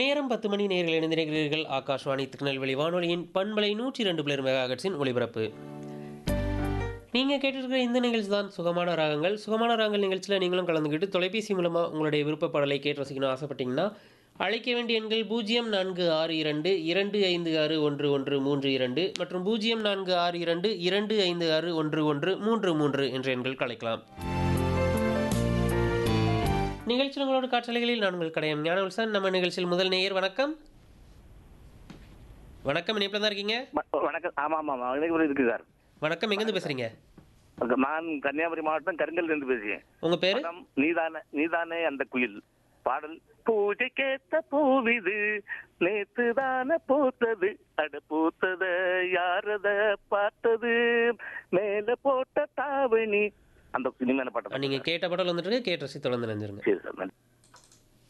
நேரம் பத்து மணி நேர்கள் இணைந்திருக்கிறீர்கள் ஆகாஷ்வாணி திருநெல்வேலி வானொலியின் பண்பலை நூற்றி ரெண்டு பிளர் மெகாஹெட்ஸின் ஒளிபரப்பு நீங்கள் கேட்டிருக்கிற இந்த நிகழ்ச்சி தான் சுகமான ராகங்கள் சுகமான ராகங்கள் நிகழ்ச்சியில் நீங்களும் கலந்துக்கிட்டு தொலைபேசி மூலமாக உங்களுடைய விருப்ப பாடலை கேட்டு ரசிக்கணும் ஆசைப்பட்டீங்கன்னா அழைக்க வேண்டிய எண்கள் பூஜ்ஜியம் நான்கு ஆறு இரண்டு இரண்டு ஐந்து ஆறு ஒன்று ஒன்று மூன்று இரண்டு மற்றும் பூஜ்ஜியம் நான்கு ஆறு இரண்டு இரண்டு ஐந்து ஆறு ஒன்று ஒன்று மூன்று மூன்று என்ற எண்கள் கலைக்கலாம் நிகழ்ச்சி உங்களோட காற்றலைகளில் நான் உங்கள் கடையம் ஞானவல்சன் நம்ம நிகழ்ச்சியில் முதல் நேயர் வணக்கம் வணக்கம் இணைப்பில் தான் இருக்கீங்க வ- வணக்கம் ஆமா ஆமா ஆமா எனக்கு இருக்கு சார் வணக்கம் எங்கேருந்து பேசுறீங்க நான் கன்னியாகுமரி மாவட்டம் கருங்கல்ல இருந்து பேசுறேன் உங்க பேரு படம் நீதானே நீதானே அந்த குயில் பாடல் பூஜை கேட்ட பூவிது நேத்து தானே பூத்தது அட பூத்தத யாரத பார்த்தது மேல போட்ட தாவணி அந்த இனிமையான பாட்டு நீங்க கேட்ட பாடல் வந்துட்டு கேட்டு ரசி தொடர்ந்து நினைஞ்சிருங்க சரி சார் நன்றி